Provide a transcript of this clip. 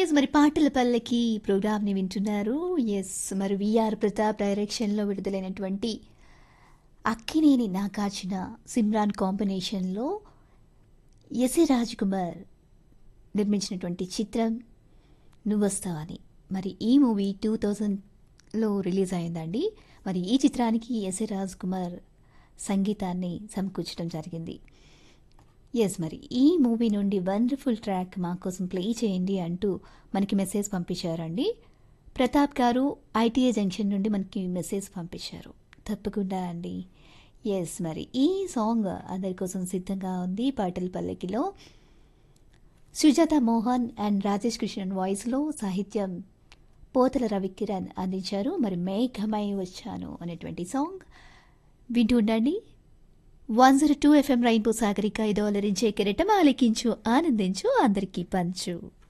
yes మరి పాటల పల్లకి ప్రోగ్రామ్ని వింటున్నారు ఎస్ మరి విఆర్ ప్రతాప్ డైరెక్షన్లో విడుదలైనటువంటి అక్కినేని నాగార్జున సిమ్రాన్ కాంబినేషన్లో ఎసి రాజ్ కుమార్ నిర్మించినటువంటి చిత్రం నువ్వొస్తావని మరి ఈ మూవీ టూ థౌజండ్లో రిలీజ్ అయిందండి మరి ఈ చిత్రానికి ఎస్ఏ రాజ్ కుమార్ సంగీతాన్ని సమకూర్చడం జరిగింది ఎస్ మరి ఈ మూవీ నుండి వండర్ఫుల్ ట్రాక్ మా కోసం ప్లే చేయండి అంటూ మనకి మెసేజ్ పంపించారండి ప్రతాప్ గారు ఐటీఐ జంక్షన్ నుండి మనకి మెసేజ్ పంపించారు తప్పకుండా అండి ఎస్ మరి ఈ సాంగ్ అందరి కోసం సిద్ధంగా ఉంది పాటల పల్లకిలో సుజాత మోహన్ అండ్ రాజేష్ కృష్ణన్ వాయిస్లో సాహిత్యం పోతల రవికిరణ్ అందించారు మరి మేఘమై వచ్చాను అనేటువంటి సాంగ్ వింటూ ఉండండి one zero two FM rainbow Sagarika ఇదో అలరించే కెరటం ఆలకించు ఆనందించు అందరికీ పంచు